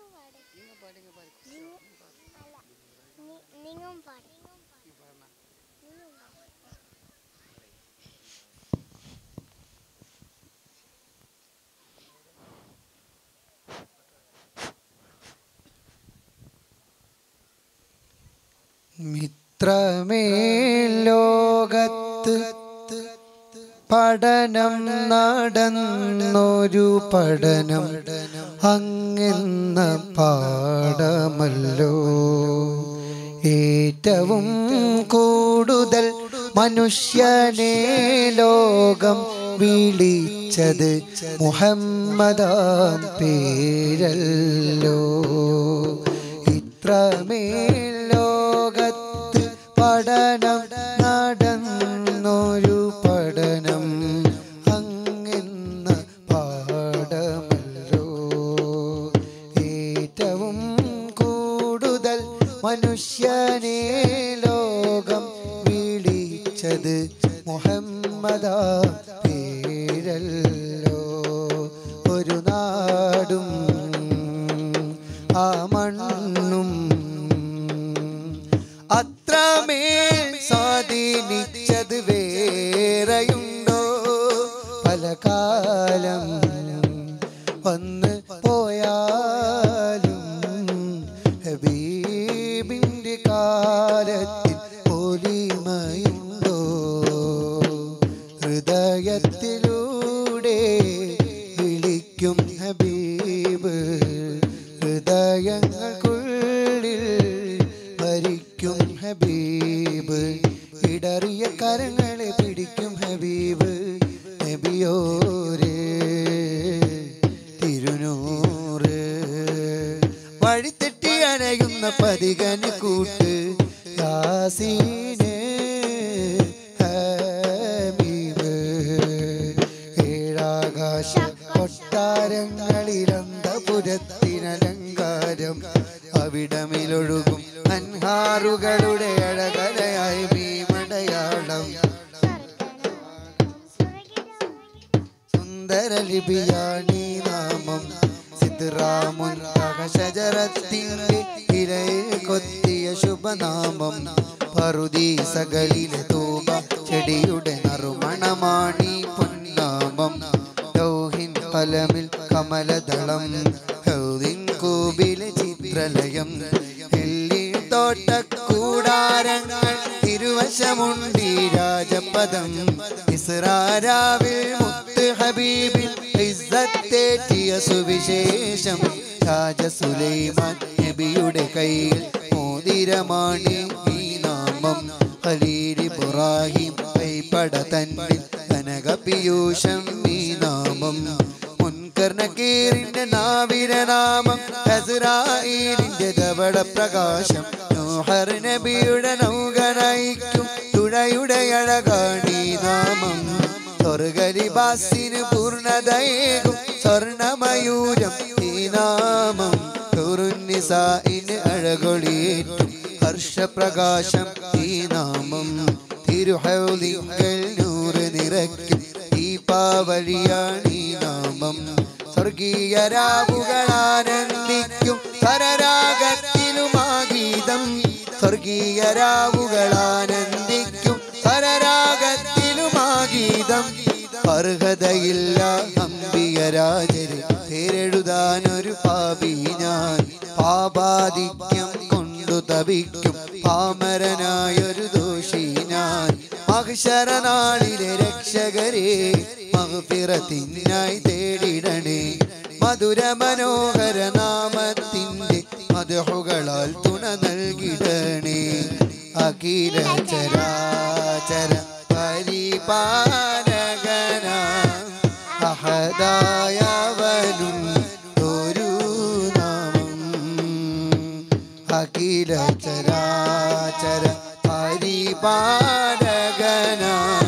നിങ്ങൾ പാടി നിങ്ങൾ പാടി നിങ്ങും പാടി നീ പാടണ മിത്രമേൽ ലോകത്ത് പഠനം നടന്നൊരു പഠനം അങ്ങെന്ന പാഠമല്ലോ ഏറ്റവും കൂടുതൽ മനുഷ്യനെ ലോകം വിളിച്ചത് മുഹമ്മദാൻ പേരല്ലോ ഇത്രമേൽ ലോകത്ത് പഠനം നടന്നൊരു പഠനം അങ്ങെന്ന പാഠമല്ലോ ഏറ്റവും കൂടുതൽ മനുഷ്യനെ ലോകം വിളിച്ചത് മുഹമ്മദ പേരല്ലോ ഒരു നാടും ആ മണ്ണും അത്രമേൽ സ്വാധീനിച്ചത് വേറെയുണ്ടോ പല കാലം വന്ന് പോയാലും ഹബീബിൻ്റെ കാലത്തിൽ പൊലിമയുണ്ടോ ഹൃദയത്തിലൂടെ വിളിക്കും ഹബീബ് ഹൃദയങ്ങൾക്കുള്ളിൽ ഭരിക്കും ഹബീബ് ഇടറിയ കരങ്ങളെ പിടിക്കും ഹബീബ് നബിയോരേ തിരുനൂറ് വഴിതെറ്റി അണയുന്ന പതികന് കൂട്ട് യാസീന് ഹബീബ് ഏഴാകാശ കൊട്ടാരങ്ങളിലന്തപുരത്തിനലങ്കാരം അവിടമിലൊഴുകും അൻഹാറുകളുടെ അഴകലയായി ഭീമടയാളം സുന്ദര ലിപിയാണീ നാമം സിദ്റാമുൻ ഷജറത്തിന്റെ ഇലയിൽ കൊത്തിയ ശുഭനാമം പറുദീസകളിലെ തൂബ ചെടിയുടെ നറുമണമാണീ പൊന്നാമം ലൗഹിൻ കലമിൽ കമലദളം ഹൗദിൻ കൂബിലെ ചിത്രലയം എല്ലി തോട്ടക്കൂടാരങ്ങൾ ഇരുവശമുണ്ടി രാജപദം ഇസ്രാരാവിൽ മുത്ത് ഹബീബിൽ ഇസ്സത്തേറ്റിയ സുവിശേഷം രാജ സുലൈമാൻ നബിയുടെ കയ്യിൽ മോതിരമാണ് ഈ നാമം ഖലീൽ ഇബ്രാഹിം കൈപ്പട തന്നിൽ കനക പീയൂഷം ഈ നാമം മുൻകർണക്കീറിന്റെ നാവിര നാമം ഹസ്രായിലിന്റെ ധവള പ്രകാശം നോഹർ നബിയുടെ നൗക നയിക്കും തുഴയുടെ അഴകാണീ നാമം സ്വർഗലിബാസിന് പൂർണ്ണതയേകും സ്വർണമയൂരം ഈ നാമം തുറുന്നിസായിന് അഴകൊളിയേറ്റും ഹർഷപ്രകാശം ഈ നാമം തിരുഹൗലിങ്കൽ നൂറ് നിറയ്ക്കും ഈ പാവലിയാണ് ഈ നാമം സ്വർഗീയ രാവുകളാനന്ദിക്കും സ്വരരാഗത്തിലുമാഗീതം സ്വർഗീയ രാവുകളാനന്ദിക്കും സ്വരരാഗത്തിലുമാഗീതം അർഹതയില്ല അമ്പിയരാജര് പേരെഴുതാനൊരു പാപി ഞാൻ പാപാധിക്യം കൊണ്ടു തപിക്കും പാമരനായൊരു ദോഷി ഞാൻ മഹിഷരനാളിലെ രക്ഷകരെ മഹഫിറത്തിനായി തേടിടണേ മധുര മനോഹര നാമത്തിൻ്റെ മധുഹുകളാൽ തുണ നൽകിടണേ അഖില ചരാചര പരിപാലകന അഹദായവനും ഒരു നാമം അഖില ചരാചര പരിപാലകന